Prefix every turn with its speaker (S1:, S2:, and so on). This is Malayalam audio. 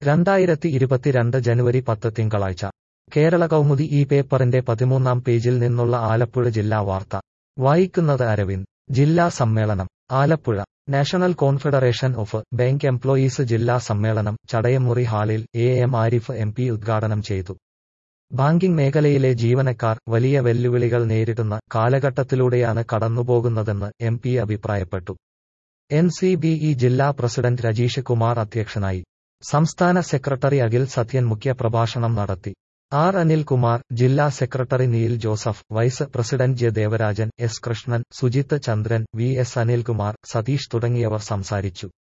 S1: രണ്ടായിരത്തി ഇരുപത്തിരണ്ട് ജനുവരി പത്ത് തിങ്കളാഴ്ച കേരള കൗമുദി ഈ പേപ്പറിന്റെ പതിമൂന്നാം പേജിൽ നിന്നുള്ള ആലപ്പുഴ ജില്ലാ വാർത്ത വായിക്കുന്നത് അരവിന്ദ് ജില്ലാ സമ്മേളനം Alappuzha national confederation of bank employees ജില്ലാ സമ്മേളനം ചടയമുറി ഹാളിൽ A M Arif M P ഉദ്ഘാടനം ചെയ്തു ബാങ്കിംഗ് മേഖലയിലെ ജീവനക്കാർ വലിയ വെല്ലുവിളികൾ നേരിടുന്ന കാലഘട്ടത്തിലൂടെയാണ് കടന്നുപോകുന്നതെന്ന് എം പി അഭിപ്രായപ്പെട്ടു എൻ സി ബി ഇ ജില്ലാ പ്രസിഡന്റ് രജീഷ് കുമാർ അധ്യക്ഷനായി സംസ്ഥാന സെക്രട്ടറി അഖിൽ സത്യൻ മുഖ്യപ്രഭാഷണം നടത്തി ആർ അനിൽകുമാർ ജില്ലാ secretary Neil Joseph vice president J Devarajan S Krishnan Sujith Chandran V S Anilkumar Satheesh തുടങ്ങിയവർ സംസാരിച്ചു